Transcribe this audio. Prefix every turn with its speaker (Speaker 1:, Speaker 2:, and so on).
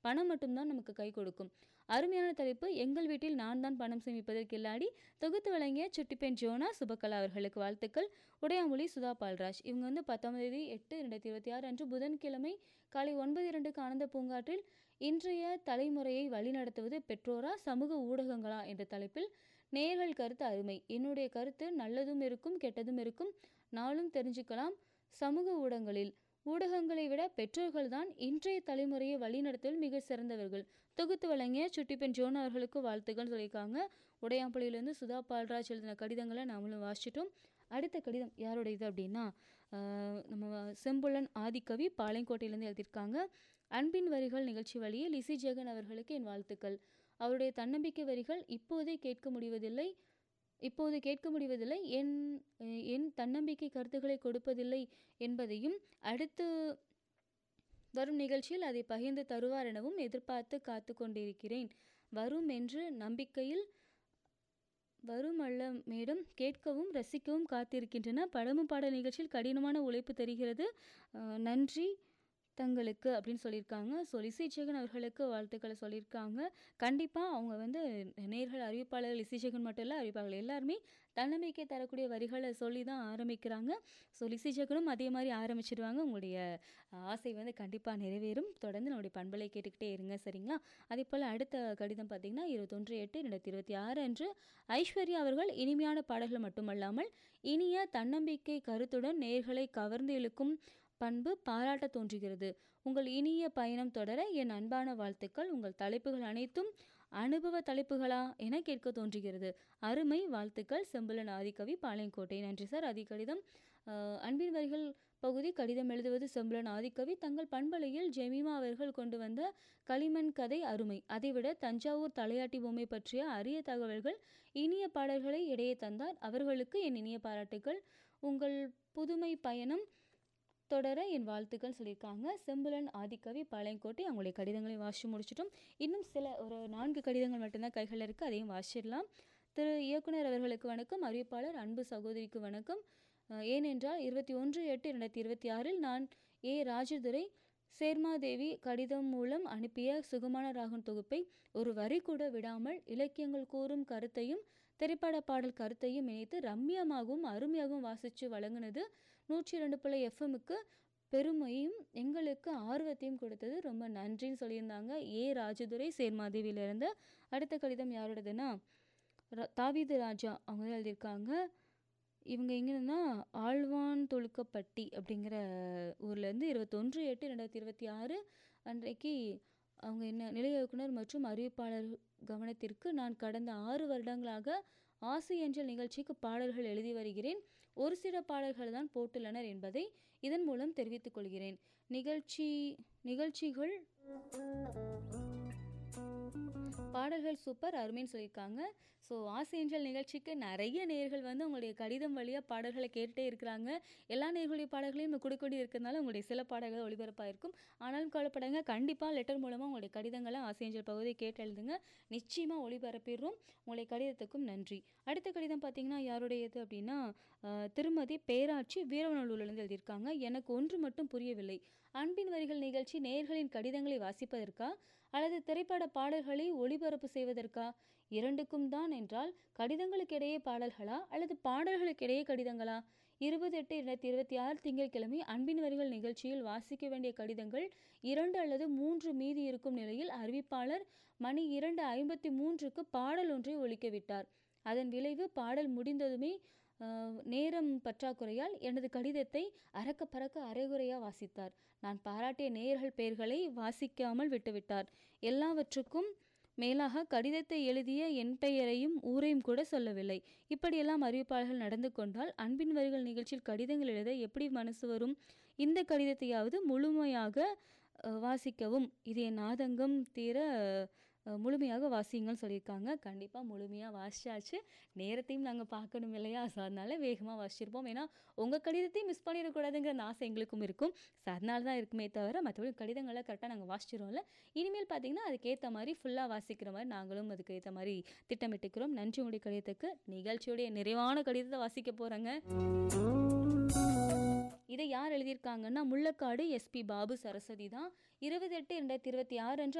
Speaker 1: பணம் மட்டும்தான் நமக்கு கை கொடுக்கும் அருமையான தலைப்பு எங்கள் வீட்டில் நான் தான் பணம் சேமிப்பதற்கு இல்லாடி தொகுத்து வழங்கிய சுட்டிப்பெண் ஜோனா சுபகலா அவர்களுக்கு வாழ்த்துக்கள் உடையாமொழி சுதா பால்ராஜ் இவங்க வந்து பத்தாம் தேதி எட்டு ரெண்டாயிரத்தி இருபத்தி ஆறு அன்று புதன்கிழமை காலை ஒன்பது இரண்டுக்கு ஆனந்த பூங்காற்றில் இன்றைய தலைமுறையை வழிநடத்துவது பெற்றோரா சமூக ஊடகங்களா என்ற தலைப்பில் நேர்கள் கருத்து அருமை என்னுடைய கருத்து நல்லதும் இருக்கும் கெட்டதும் இருக்கும் நாளும் தெரிஞ்சுக்கலாம் சமூக ஊடகங்களில் ஊடகங்களை விட பெற்றோர்கள்தான் இன்றைய தலைமுறையை வழிநடத்தல் மிக சிறந்தவர்கள் தொகுத்து வழங்கிய சுட்டிப்பெண் ஜோன் அவர்களுக்கு வாழ்த்துக்கள் சொல்லியிருக்காங்க உடையாம்பள்ளியிலேருந்து சுதா பால்ராஜ் எழுதின கடிதங்களை நாமளும் வாசிச்சிட்டோம் அடுத்த கடிதம் யாரோட இது அப்படின்னா ஆஹ், நம்ம செம்புலன் ஆதிக்கவி பாளையங்கோட்டையிலேருந்து எழுதியிருக்காங்க அன்பின் வரிகள் நிகழ்ச்சி வழியே லிசி ஜெகன் அவர்களுக்கு என் வாழ்த்துக்கள் அவருடைய தன்னம்பிக்கை வரிகள் இப்போதே கேட்க முடிவதில்லை இப்போது கேட்க முடிவதில்லை என் என் தன்னம்பிக்கை கருத்துக்களை கொடுப்பதில்லை என்பதையும் அடுத்து வரும் நிகழ்ச்சியில் அதை பகிர்ந்து தருவார் எனவும் எதிர்பார்த்து காத்து கொண்டிருக்கிறேன் வரும் என்று நம்பிக்கையில் வரும் அல்ல மேடம் கேட்கவும் ரசிக்கவும் காத்திருக்கின்றன படமும் பாட நிகழ்ச்சியில் கடினமான உழைப்பு தெரிகிறது அஹ், நன்றி தங்களுக்கு அப்படின்னு சொல்லியிருக்காங்க ஸோ லிசிஜெகன் அவர்களுக்கு வாழ்த்துக்களை சொல்லியிருக்காங்க கண்டிப்பாக அவங்க வந்து நேர்கள் அறிவிப்பாளர்கள் லிசிஜெகன் மட்டும் இல்லை அறிவிப்பாளர்கள் எல்லாருமே தன்னம்பிக்கை தரக்கூடிய வரிகளை சொல்லி தான் ஆரம்பிக்கிறாங்க ஸோ லிசிஜெகனும் அதே மாதிரி ஆரம்பிச்சிடுவாங்க உங்களுடைய அஹ், ஆசை வந்து கண்டிப்பாக நிறைவேறும் தொடர்ந்து நம்முடைய பண்பலை கேட்டுக்கிட்டே இருங்க சரிங்களா அதே போல் அடுத்த கடிதம் பார்த்தீங்கன்னா இருபத்தொன்று எட்டு ரெண்டாயிரத்தி இருபத்தி ஆறு அன்று ஐஸ்வர்யா அவர்கள் இனிமையான பாடல்கள் மட்டுமல்லாமல் இனிய தன்னம்பிக்கை கருத்துடன் நேர்களை கவர்ந்து இழுக்கும் பண்பு பாராட்ட தோன்றுகிறது உங்கள் இனிய பயணம் தொடர என் அன்பான வாழ்த்துக்கள் உங்கள் தலைப்புகள் அனைத்தும் அனுபவ தலைப்புகளா என கேட்க தோன்றுகிறது அருமை வாழ்த்துக்கள் செம்புலன் ஆதிக்கவி பாளையங்கோட்டை நன்றி சார் அதி கடிதம் அஹ், அன்பின் வரிகள் பகுதி கடிதம் எழுதுவது செம்புலன் ஆதிக்கவி தங்கள் பண்பலையில் ஜெமிமா அவர்கள் கொண்டு வந்த களிமண் கதை அருமை அதைவிட தஞ்சாவூர் தலையாட்டி பொம்மை பற்றிய அரிய தகவல்கள் இனிய பாடல்களை இடையே தந்தார் அவர்களுக்கு என் இனிய பாராட்டுகள் உங்கள் புதுமை பயணம் தொடர என் வாழ்த்துக்கள் சொல்லியிருக்காங்க செம்புலன் ஆதிக்கவி பாளையங்கோட்டை அவங்களுடைய கடிதங்களை வாசித்து முடிச்சிட்டோம் இன்னும் சில ஒரு நான்கு கடிதங்கள் மட்டும்தான் கைகளில் இருக்குது அதையும் வாசிடலாம் திரு இயக்குனர் அவர்களுக்கு வணக்கம் அறிவிப்பாளர் அன்பு சகோதரிக்கு வணக்கம் அஹ், ஏனென்றால் இருபத்தி ஒன்று எட்டு ரெண்டாயிரத்தி இருபத்தி ஆறில் நான் ஏ ராஜதுரை சேர்மாதேவி கடிதம் மூலம் அனுப்பிய சுகமான ராகன் தொகுப்பை ஒரு வரி கூட விடாமல் இலக்கியங்கள் கூறும் கருத்தையும் திரைப்பட பாடல் கருத்தையும் இணைத்து ரம்மியமாகவும் அருமையாகவும் வாசித்து வழங்கினது நூற்றி இரண்டு பிள்ளை எஃப்எம்முக்கு பெருமையும் எங்களுக்கு ஆர்வத்தையும் கொடுத்தது ரொம்ப நன்றின்னு சொல்லியிருந்தாங்க ஏ ராஜதுரை சேர்மாதேவியிலிருந்து அடுத்த கடிதம் யாரோடதுன்னா ர- தாவீது ராஜா அவங்க தான் எழுதியிருக்காங்க இவங்க எங்கன்னா ஆழ்வான் தொழுக்கப்பட்டி அப்படிங்கிற ஊர்லேருந்து இருபத்தொன்று எட்டு ரெண்டாயிரத்தி இருபத்தி ஆறு அன்றைக்கு அவங்க என்ன நிலைய இயக்குனர் மற்றும் அறிவிப்பாளர் கவனத்திற்கு நான் கடந்த ஆறு வருடங்களாக ஆசை என்ற நிகழ்ச்சிக்கு பாடல்கள் எழுதி வருகிறேன் ஒரு சில பாடல்கள் தான் போட்டுள்ளனர் என்பதை இதன் மூலம் தெரிவித்துக் கொள்கிறேன் நிகழ்ச்சி நிகழ்ச்சிகள் பாடல்கள் சூப்பர் அருமைன்னு சொல்லியிருக்காங்க ஸோ ஆசை ஏஞ்சல் நிகழ்ச்சிக்கு நிறைய நேர்கள் வந்து உங்களுடைய கடிதம் வழியாக பாடல்களை கேட்டுட்டே இருக்கிறாங்க எல்லா நேர்களுடைய பாடல்களையும் நம்ம கொடுக்க இருக்கிறதுனால உங்களுடைய சில பாடல்கள் ஒளிபரப்பாக இருக்கும் ஆனாலும் கவலைப்படாங்க கண்டிப்பாக லெட்டர் மூலமாக உங்களுடைய கடிதங்களை ஆசை ஏஞ்சல் பகுதியை கேட்டு எழுதுங்க நிச்சயமாக ஒளிபரப்பிடுறோம் உங்களுடைய கடிதத்துக்கும் நன்றி அடுத்த கடிதம் பார்த்தீங்கன்னா யாருடையது அப்படின்னா அஹ், திருமதி பேராட்சி வீரவநல்லூர்லேருந்து எழுதியிருக்காங்க எனக்கு ஒன்று மட்டும் புரியவில்லை அன்பின் வரிகள் நிகழ்ச்சி நேர்களின் கடிதங்களை வாசிப்பதற்கா அல்லது திரைப்பட பாடல்களை ஒளிபரப்பு செய்வதற்கா இரண்டுக்கும் தான் என்றால் கடிதங்களுக்கிடையே பாடல்களா அல்லது பாடல்களுக்கிடையே கடிதங்களா இருபது எட்டு இரண்டாயிரத்தி இருபத்தி ஆறு திங்கட்கிழமை அன்பின் வரிகள் நிகழ்ச்சியில் வாசிக்க வேண்டிய கடிதங்கள் இரண்டு அல்லது மூன்று மீதி இருக்கும் நிலையில் அறிவிப்பாளர் மணி இரண்டு ஐம்பத்தி மூன்றுக்கு பாடல் ஒன்றை ஒலிக்க விட்டார் அதன் விளைவு பாடல் முடிந்ததுமே அஹ், நேரம் பற்றாக்குறையால் எனது கடிதத்தை அறக்க பறக்க அரைகுறையாக வாசித்தார் நான் பாராட்டிய நேயர்கள் பெயர்களை வாசிக்காமல் விட்டுவிட்டார் எல்லாவற்றுக்கும் மேலாக கடிதத்தை எழுதிய என் பெயரையும் ஊரையும் கூட சொல்லவில்லை இப்படியெல்லாம் அறிவிப்பாளர்கள் நடந்து கொண்டால் அன்பின் வரிகள் நிகழ்ச்சியில் கடிதங்கள் எழுத எப்படி மனசு வரும் இந்த கடிதத்தையாவது முழுமையாக அஹ், வாசிக்கவும் இது என் ஆதங்கம் தீர அஹ், முழுமையாக வாசியுங்கன்னு சொல்லியிருக்காங்க கண்டிப்பாக முழுமையாக வாசிச்சாச்சு நேரத்தையும் நாங்கள் பார்க்கணும் இல்லையா ஸோ அதனால வேகமாக வாசிச்சிருப்போம் ஏன்னா உங்கள் கடிதத்தையும் மிஸ் பண்ணிடக்கூடாதுங்கிற அந்த ஆசை எங்களுக்கும் இருக்கும் ஸோ அதனால தான் இருக்குமே தவிர மற்றபடி கடிதங்களை கரெக்டாக நாங்கள் வாசிச்சிருவோம்ல இனிமேல் பார்த்தீங்கன்னா அதுக்கேற்ற மாதிரி ஃபுல்லாக வாசிக்கிற மாதிரி நாங்களும் அதுக்கு ஏற்ற மாதிரி திட்டமிட்டுக்கிறோம் நன்றி உங்களுடைய கடிதத்துக்கு நிகழ்ச்சியுடைய நிறைவான கடிதத்தை வாசிக்க போகிறேங்க இதை யார் எழுதியிருக்காங்கன்னா முள்ளக்காடு எஸ்பி பாபு சரஸ்வதி தான் இருபது எட்டு ரெண்டாயிரத்தி இருபத்தி ஆறு அன்று